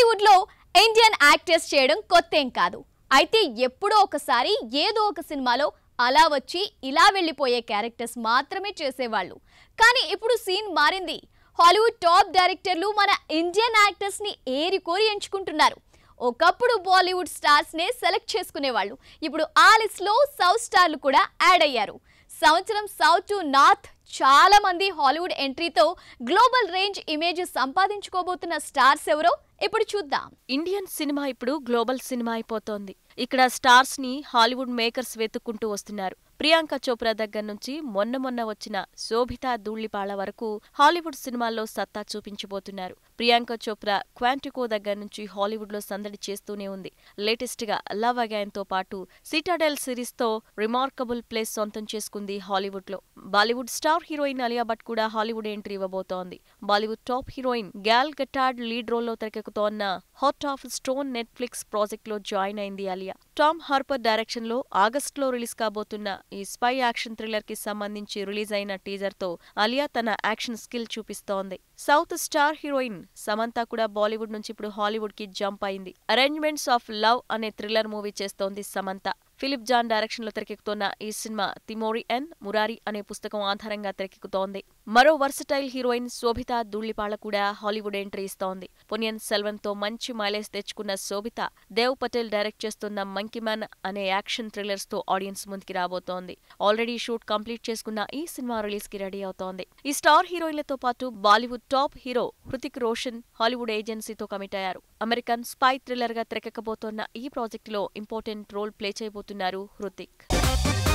హాలీవుడ్లో Indian actors చేయడం కొత్తేం కాదు అయితే ఎప్పుడో ఒకసారి ఏదో ఒక సినిమాలో అలా వచ్చి ఇలా వెళ్ళిపోయే క్యారెక్టర్స్ మాత్రమే చేసేవాళ్ళు కానీ ఇప్పుడు సీన్ మారింది హాలీవుడ్ టాప్ డైరెక్టర్లు మన ఇండియన్ యాక్టర్స్ ని ఏరి కోరి ఎంచుకుంటున్నారు ఒకప్పుడు బాలీవుడ్ స్టార్స్ నే సెలెక్ట్ చేసుకునేవాళ్ళు ఇప్పుడు ఆ లిస్ట్ లో సౌత్ స్టార్లు కూడా యాడ్ అయ్యారు సంవత్సరం సౌత్ టు నార్త్ చాలా మంది హాలీవుడ్ ఎంట్రీతో గ్లోబల్ రేంజ్ ఇమేజ్ సంపాదించుకోబోతున్న స్టార్స్ ఎవరో ఇప్పుడు చూద్దాం ఇండియన్ సినిమా ఇప్పుడు గ్లోబల్ సినిమా అయిపోతోంది ఇక్కడ స్టార్స్ ని హాలీవుడ్ మేకర్స్ వెతుక్కుంటూ వస్తున్నారు ప్రియాంక చోప్రా దగ్గర నుంచి మొన్న మొన్న వచ్చిన శోభితా ధూళిపాళ వరకు హాలీవుడ్ సినిమాల్లో సత్తా చూపించబోతున్నారు ప్రియాంక చోప్రా క్వాంటికో దగ్గర నుంచి హాలీవుడ్ లో సందడి చేస్తూనే ఉంది లేటెస్ట్ గా లవ్ అగైన్ తో పాటు సిటాడెల్ సిరీస్ తో రిమార్కబుల్ ప్లేస్ సొంతం చేసుకుంది హాలీవుడ్ లో Bollywood star heroine Alia Bhatt కూడా హాలీవుడ్ ఎంట్రీ ఇవ్వబోతోంది Bollywood top heroine Gal Gadot lead రోల్లో తెరకెక్కుతోన్న heart of stone Netflix project లో జాయిన్ అయింది అలియా టామ్ హార్పర్ డైరెక్షన్ లో ఆగస్ట్ లో రిలీజ్ కాబోతున్న ఈ స్పై యాక్షన్ థ్రిల్లర్ కి సంబంధించి రిలీజ్ అయిన టీజర్ తో అలియా తన యాక్షన్ స్కిల్ చూపిస్తోంది సౌత్ స్టార్ హీరోయిన్ సమంత కూడా బాలీవుడ్ నుంచి ఇప్పుడు హాలీవుడ్ కి జంప్ అయింది అరేంజ్మెంట్స్ ఆఫ్ లవ్ అనే థ్రిల్లర్ మూవీ చేస్తోంది సమంత ఫిలిప్ జాన్ డైరెక్షన్ లో తెరకెక్కుతోన్న ఈ సినిమా తిమోరి ఎన్ మురారి అనే పుస్తకం ఆధారంగా తెరకెక్కుతోంది మరో వర్సటైల్ హీరోయిన్ శోభిత ధూళిపాళ కూడా హాలీవుడ్ ఎంట్రీ ఇస్తోంది పొనియన్ సెల్వన్ తో మంచి మైలేజ్ తెచ్చుకున్న శోభిత దేవ్ పటేల్ డైరెక్ట్ చేస్తున్న మంకీ మ్యాన్ అనే యాక్షన్ థ్రిల్లర్స్ తో ఆడియన్స్ ముందుకి రాబోతోంది ఆల్రెడీ షూట్ కంప్లీట్ చేసుకున్న ఈ సినిమా రిలీజ్ కి రెడీ అవుతోంది ఈ స్టార్ హీరోయిన్లతో పాటు Bollywood top hero Hrithik Roshan Hollywood ఏజెన్సీతో కమిట్ అయ్యారు అమెరికన్ స్పై థ్రిల్లర్ గా తెరకెక్కబోతోన్న ఈ ప్రాజెక్టులో ఇంపార్టెంట్ రోల్ ప్లే చేయబోతున్నారు హృతిక్